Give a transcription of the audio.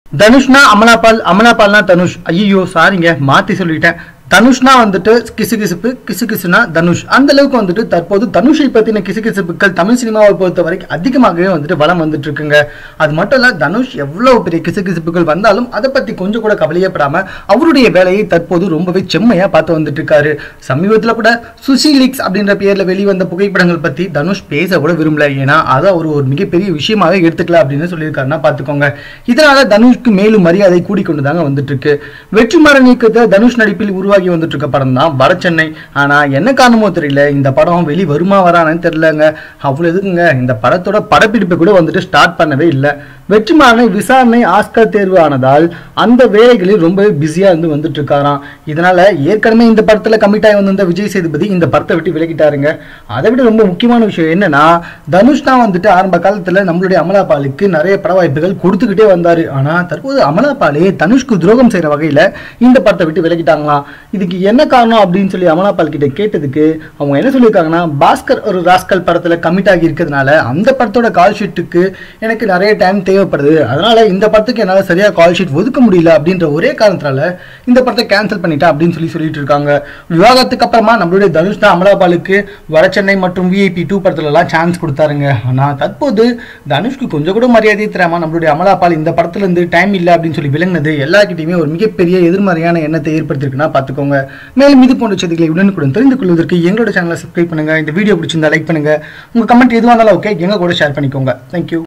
தனுஷ்னா அமலாபால் அமலாபால்னா தனுஷ் ஐயோ சாரிங்க மாத்தி சொல்லிட்டேன் தனுஷ்னா வந்துட்டு கிசுகிசுப்பு கிசுகிசுனா தனுஷ் அந்த அளவுக்கு வந்துட்டு தற்போது தனுஷை பத்தின கிசுகிசுப்புகள் தமிழ் சினிமாவை பொறுத்த வரைக்கும் அதிகமாகவே வந்துட்டு வளம் வந்துட்டு இருக்குங்க அது மட்டும் இல்ல தனுஷ் எவ்வளவு பெரிய கிசுகிசுப்புகள் வந்தாலும் அதை பத்தி கொஞ்சம் கூட கவலையப்படாம அவருடைய வேலையை தற்போது ரொம்பவே செம்மையா பார்த்து வந்துட்டு இருக்காரு சமீபத்துல கூட சுசி லீக்ஸ் அப்படின்ற பேர்ல வெளிவந்த புகைப்படங்கள் பத்தி தனுஷ் பேச கூட விரும்பல ஏன்னா அதை அவர் ஒரு மிகப்பெரிய விஷயமாவே எடுத்துக்கல அப்படின்னு சொல்லியிருக்காருன்னா பாத்துக்கோங்க இதனால தனுஷ்க்கு மேலும் மரியாதை கூடிக்கொண்டு தாங்க வந்துட்டு இருக்கு வெற்றிமாறன் இயக்கத்தை தனுஷ் நடிப்பில் உருவாகி வந்துட்டு இருக்க படம் தான் வடச்சென்னை ஆனா என்ன காரணமோ தெரியல இந்த படம் வெளி வருமா வரானு தெரியலங்க அவ்வளவு எதுக்குங்க இந்த படத்தோட படப்பிடிப்பை கூட வந்துட்டு ஸ்டார்ட் பண்ணவே இல்லை வெற்றிமாறனை விசாரணை ஆஸ்கர் தேர்வு ஆனதால் அந்த வேலைகளில் ரொம்ப பிஸியா இருந்து வந்துட்டு இருக்காராம் இதனால ஏற்கனவே இந்த படத்துல கமிட் ஆகி வந்திருந்த விஜய் சேதுபதி இந்த படத்தை விட்டு விலகிட்டாருங்க அதை விட ரொம்ப முக்கியமான விஷயம் என்னன்னா தனுஷ் தான் வந்துட்டு ஆரம்ப காலத்துல நம்மளுடைய அமலாபாலுக்கு நிறைய பட வாய்ப்புகள் கொடுத்துக்கிட்டே வந்தாரு ஆனா தற்போது அமலாபாலே தனுஷ்க்கு துரோகம் செய்யற வகையில இந்த படத்தை விட்டு விலகிட்டாங்களாம் இதுக்கு என்ன காரணம் அப்படின்னு சொல்லி அமலாபால் கிட்ட கேட்டதுக்கு அவங்க என்ன சொல்லியிருக்காங்கன்னா பாஸ்கர் ஒரு ராஸ்கல் படத்துல கமிட் ஆகி இருக்கிறதுனால அந்த படத்தோட கால் ஷீட்டுக்கு எனக்கு நிறைய டைம் தேவைப்படுது அதனால இந்த படத்துக்கு என்னால் சரியா கால் ஷீட் ஒதுக்க முடியல அப்படின்ற ஒரே காரணத்தினால இந்த படத்தை கேன்சல் பண்ணிட்டேன் அப்படின்னு சொல்லி சொல்லிட்டு இருக்காங்க விவாகத்துக்கு அப்புறமா நம்மளுடைய தனுஷ் தான் அமலாபாலுக்கு வடச்சென்னை மற்றும் விஐபி டூ படத்துல எல்லாம் சான்ஸ் கொடுத்தாருங்க ஆனா தற்போது தனுஷ்க்கு கொஞ்சம் கூட மரியாதை தராம நம்மளுடைய அமலாபால் இந்த படத்துல இருந்து டைம் இல்லை அப்படின்னு சொல்லி விளங்கினது எல்லாருக்கிட்டையுமே ஒரு மிகப்பெரிய எதிர்மறையான எண்ணத்தை ஏற்படுத்திருக்குன்னா பார்த்துக்கோங்க மேலும் இது போன்ற செய்திகளை உடனுக்குடன் தெரிந்து கொள்வதற்கு எங்களோட சேனலை சப்ஸ்கிரைப் பண்ணுங்க இந்த வீடியோ பிடிச்சிருந்தா லைக் பண்ணுங்க உங்க கமெண்ட் எதுவாக இருந்தாலும் ஓகே எங்க கூட ஷேர் பண்ணிக்கோங்க தேங்க்யூ